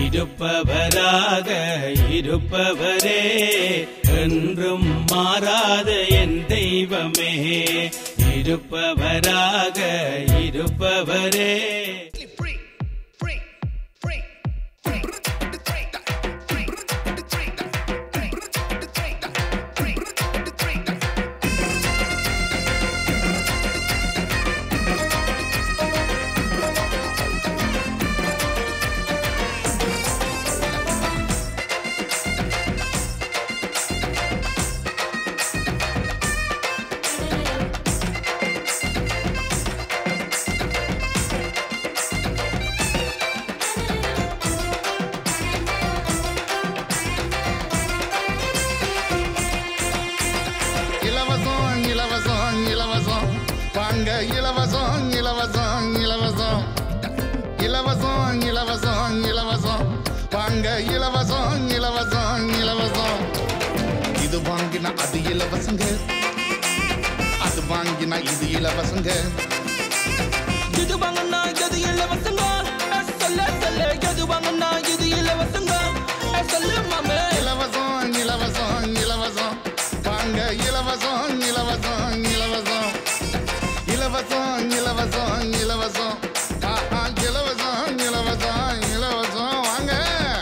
இருப்பவராக இருப்பவரே என்றும் மாறாத என் தெய்வமே இருப்பவராக இருப்பவரே இலவசம் இலவசம் இலவசம் வாங்க இலவசம் இலவசம் இலவசம் இலவசம் இலவசம் இலவசம் வாங்க இலவசம் இலவசம் இலவசம் இது வாங்கினா அது இலவசங்க அது வாங்கினா இது இலவசங்க இது வாங்கினா இது இலவசங்க அஹ் சொல்ல சொல்ல எது வாங்கினா இது இலவசங்க அஹ் சொல்லு மாமே இலவசம் இலவசம் இலவசம் வாங்க இலவசம் இலவசம் இலவசம் இலவசம் இலவசம் இலவசம் ஆஹா, இலவசம் இலவசம் இலவசம் வாங்க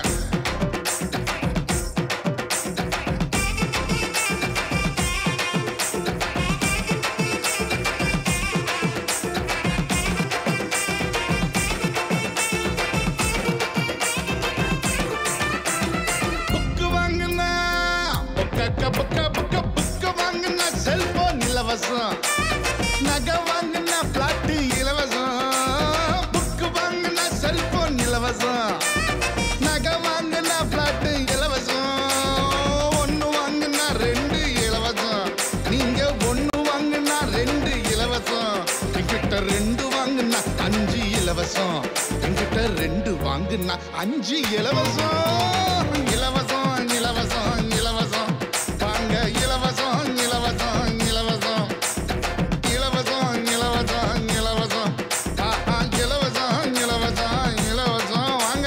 புக்கு வாங்குனா புக்க புக்க புக்க புக்கு வாங்குனா செல்போன் இலவசம் நகை வாங்குனா பிளாட்டு இலவசம் புக்கு வாங்குனா செல்போன் இலவசம் நகை வாங்குனா பிளாட்டு இலவசம் ஒண்ணு வாங்குனா ரெண்டு இலவசம் நீங்க ஒண்ணு வாங்குனா ரெண்டு இலவசம் என்கிட்ட ரெண்டு வாங்குனா அஞ்சு இலவசம் என்கிட்ட ரெண்டு வாங்குனா அஞ்சு இலவசம் இலவசம் இலவசம் இலவசம் வாங்க இலவசம் இலவசம் இலவசம் இலவசம் இலவசம் இலவசம் ஆஹா, இலவசம் இலவசம் இலவசம் வாங்க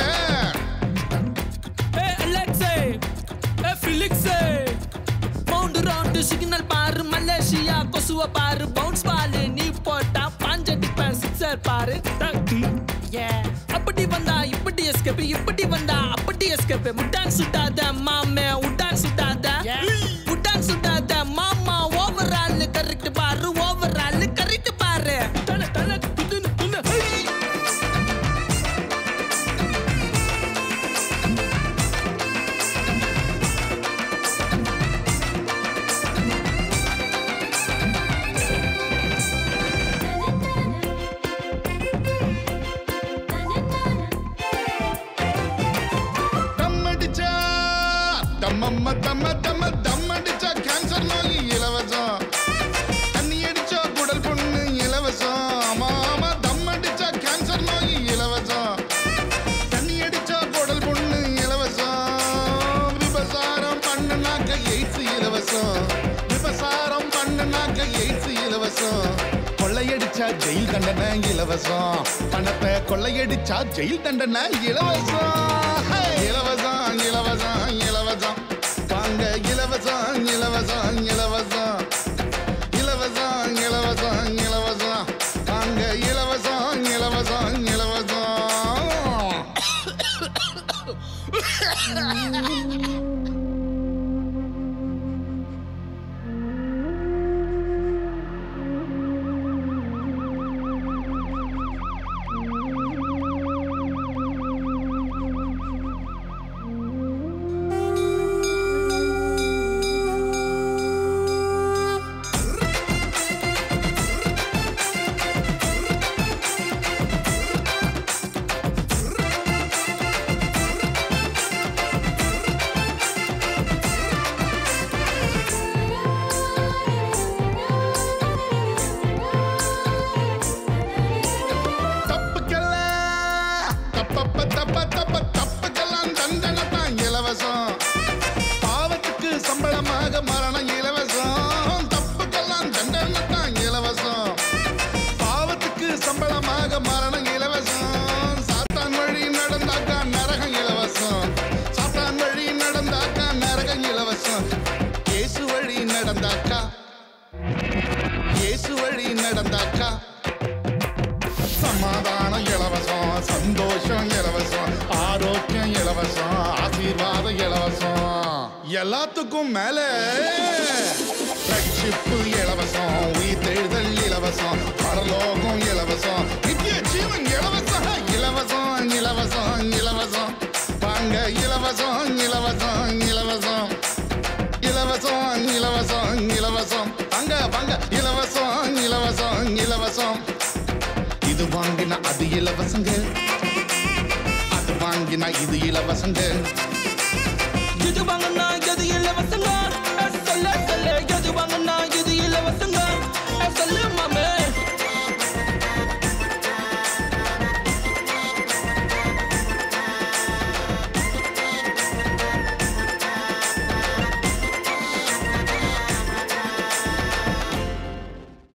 ஏ அலெக்ஸே ஏ ஃபிலிக்ஸே பவுண்ட் ரவுண்ட் சிக்னல் பாரு மலேசியா கொசுவ பாரு பவுன்ஸ் பாலு நீ போட்டா பாஞ்சடிப்ப சிக்ஸர் பாரு Yeah. அப்படி வந்தா இப்படி எஸ்கேப் இப்படி வந்தா அப்படி எஸ்கேப் முட்டான் சுட்டாத மாமே உட்டான் சுட்டாத உட்டான் சுட்டாத மாமா ஓவர் ஆல் கரெக்ட் பாரு ஓவர் ஆல் கரெக்ட் பாரு தல தல துதுனு துனு ஹை தம் அடிச்சா தம்மம்ம தம்ம தம்ம தம் அடிச்சா கேன்சர் நோய் இலவசம் தண்ணி அடிச்சா குடல் புண்ணு இலவசம் ஆமா ஆமா தம் அடிச்சா கேன்சர் நோய் இலவசம் தண்ணி அடிச்சா குடல் புண்ணு இலவசம் விபசாரம் பண்ணுனாக்க எய்ட்ஸ் இலவசம் விபசாரம் பண்ணுனாக்க எய்ட்ஸ் இலவசம் கொள்ளையடிச்சா ஜெயில் தண்டனை இலவசம் பணத்தை கொள்ளையடிச்சா ஜெயில் தண்டனை இலவசம் ஹே! இலவசம் இலவசம் இலவசம் வாங்க இலவசம் இலவசம் இலவசம் இலவசம் இலவசம் இலவசம் வாங்க இலவசம் இலவசம் இலவசம் இலவசம் ஆசீர்வாதம் இலவசம் எல்லாத்துக்கும் மேல ரட்சிப்பு இலவசம் உயிர் தெழுதல் இலவசம் பரலோகம் இலவசம் நித்திய ஜீவன் இலவசம் இலவசம் இலவசம் இலவசம் வாங்க இலவசம் இலவசம் இலவசம் இலவசம் இலவசம் இலவசம் வாங்க வாங்க இலவசம் இலவசம் இலவசம் இது வாங்கினா அது இலவசங்க அது வாங்கினா இது இலவசங்க இது வாங்கினா எது இலவசங்க சொல்ல சொல்ல எது வாங்கினா இது இலவசங்க சொல்ல மாமா